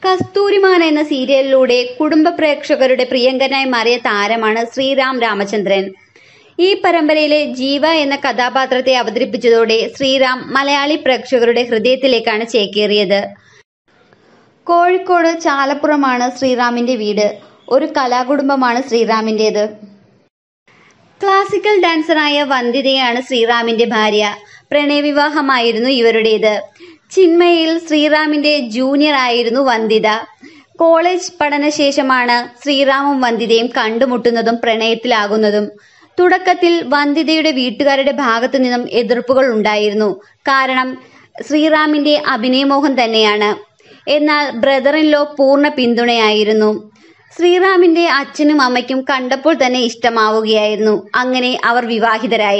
കസ്തൂരിമാൻ എന്ന സീരിയലിലൂടെ കുടുംബ പ്രേക്ഷകരുടെ പ്രിയങ്കരനായി മാറിയ താരമാണ് ശ്രീറാം രാമചന്ദ്രൻ ഈ പരമ്പരയിലെ ജീവ എന്ന കഥാപാത്രത്തെ അവതരിപ്പിച്ചതോടെ ശ്രീറാം മലയാളി പ്രേക്ഷകരുടെ ഹൃദയത്തിലേക്കാണ് ചേക്കേറിയത് കോഴിക്കോട് ചാലപ്പുറമാണ് ശ്രീറാമിന്റെ വീട് ഒരു കലാകുടുംബമാണ് ശ്രീറാമിൻ്റെത് ക്ലാസിക്കൽ ഡാൻസറായ വന്ദിതയാണ് ശ്രീറാമിന്റെ ഭാര്യ പ്രണയവിവാഹമായിരുന്നു ഇവരുടേത് ചിന്മയിൽ ശ്രീറാമിന്റെ ജൂനിയർ ആയിരുന്നു വന്ദിത കോളേജ് പഠനശേഷമാണ് ശ്രീറാമും വന്ദിതയും കണ്ടുമുട്ടുന്നതും പ്രണയത്തിലാകുന്നതും തുടക്കത്തിൽ വന്ദിതയുടെ വീട്ടുകാരുടെ ഭാഗത്തു നിന്നും എതിർപ്പുകൾ ഉണ്ടായിരുന്നു കാരണം ശ്രീറാമിന്റെ അഭിനയമോഹം തന്നെയാണ് എന്നാൽ ബ്രദർ ഇൻ ലോ പൂർണ്ണ പിന്തുണയായിരുന്നു ശ്രീറാമിന്റെ അച്ഛനും അമ്മയ്ക്കും കണ്ടപ്പോൾ തന്നെ ഇഷ്ടമാവുകയായിരുന്നു അങ്ങനെ അവർ വിവാഹിതരായി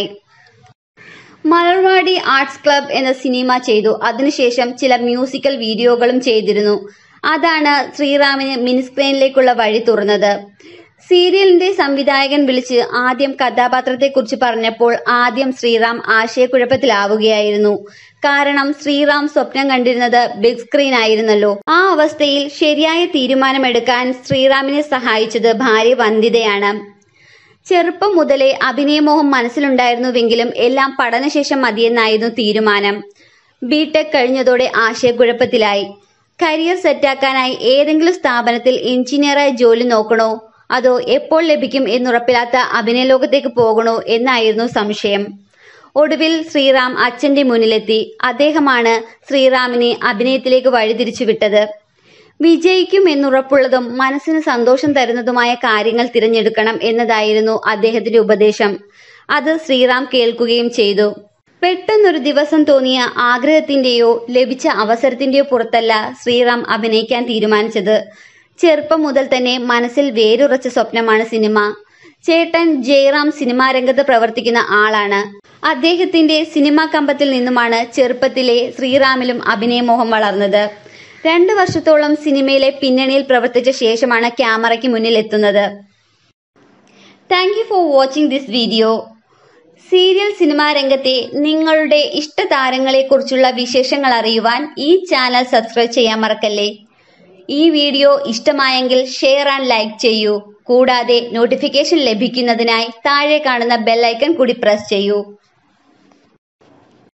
മലർവാടി ആർട്സ് ക്ലബ് എന്ന സിനിമ ചെയ്തു അതിനുശേഷം ചില മ്യൂസിക്കൽ വീഡിയോകളും ചെയ്തിരുന്നു അതാണ് ശ്രീറാമിന് മിനിസ്ക്രീനിലേക്കുള്ള വഴി തുറന്നത് സീരിയലിന്റെ സംവിധായകൻ വിളിച്ച് ആദ്യം കഥാപാത്രത്തെക്കുറിച്ച് പറഞ്ഞപ്പോൾ ആദ്യം ശ്രീറാം ആശയക്കുഴപ്പത്തിലാവുകയായിരുന്നു കാരണം ശ്രീറാം സ്വപ്നം കണ്ടിരുന്നത് ബിഗ് സ്ക്രീൻ ആയിരുന്നല്ലോ ആ അവസ്ഥയിൽ ശരിയായ തീരുമാനമെടുക്കാൻ ശ്രീറാമിനെ സഹായിച്ചത് ഭാര്യ വന്ദിതയാണ് ചെറുപ്പം മുതലേ അഭിനയമോഹം മനസ്സിലുണ്ടായിരുന്നുവെങ്കിലും എല്ലാം പഠനശേഷം മതിയെന്നായിരുന്നു തീരുമാനം ബിടെക് കഴിഞ്ഞതോടെ ആശയക്കുഴപ്പത്തിലായി കരിയർ സെറ്റാക്കാനായി ഏതെങ്കിലും സ്ഥാപനത്തിൽ എഞ്ചിനീയറായി ജോലി നോക്കണോ അതോ എപ്പോൾ ലഭിക്കും എന്നുറപ്പില്ലാത്ത അഭിനയ ലോകത്തേക്ക് പോകണോ എന്നായിരുന്നു സംശയം ഒടുവിൽ ശ്രീറാം അച്ഛന്റെ മുന്നിലെത്തി അദ്ദേഹമാണ് ശ്രീറാമിനെ അഭിനയത്തിലേക്ക് വഴിതിരിച്ചു വിട്ടത് വിജയിക്കും എന്നുറപ്പുള്ളതും മനസ്സിന് സന്തോഷം തരുന്നതുമായ കാര്യങ്ങൾ തിരഞ്ഞെടുക്കണം എന്നതായിരുന്നു അദ്ദേഹത്തിന്റെ ഉപദേശം അത് ശ്രീറാം കേൾക്കുകയും ചെയ്തു പെട്ടെന്നൊരു ദിവസം തോന്നിയ ആഗ്രഹത്തിന്റെയോ ലഭിച്ച അവസരത്തിന്റെയോ പുറത്തല്ല ശ്രീറാം അഭിനയിക്കാൻ തീരുമാനിച്ചത് ചെറുപ്പം മുതൽ തന്നെ മനസ്സിൽ വേരുറച്ച സ്വപ്നമാണ് സിനിമ ചേട്ടൻ ജയറാം സിനിമാ രംഗത്ത് പ്രവർത്തിക്കുന്ന ആളാണ് അദ്ദേഹത്തിന്റെ സിനിമാ കമ്പത്തിൽ നിന്നുമാണ് ചെറുപ്പത്തിലെ ശ്രീറാമിലും അഭിനയമോഹം വളർന്നത് രണ്ടു വർഷത്തോളം സിനിമയിലെ പിന്നണിയിൽ പ്രവർത്തിച്ച ശേഷമാണ് ക്യാമറയ്ക്ക് മുന്നിൽ എത്തുന്നത് thank you for watching this video serial cinema രംഗത്തെ നിങ്ങളുടെ ഇഷ്ട താരങ്ങളെക്കുറിച്ചുള്ള വിശേഷങ്ങൾ അറിയുവാൻ ഈ ചാനൽ സബ്സ്ക്രൈബ് ചെയ്യാൻ മറക്കല്ലേ ഈ വീഡിയോ ഇഷ്ടമായെങ്കിൽ ഷെയർ ആൻഡ് ലൈക്ക് ചെയ്യൂ കൂടാതെ നോട്ടിഫിക്കേഷൻ ലഭിക്കുന്നതിനായി താഴെ കാണുന്ന ബെല്ലൈക്കൺ കൂടി പ്രസ് ചെയ്യൂ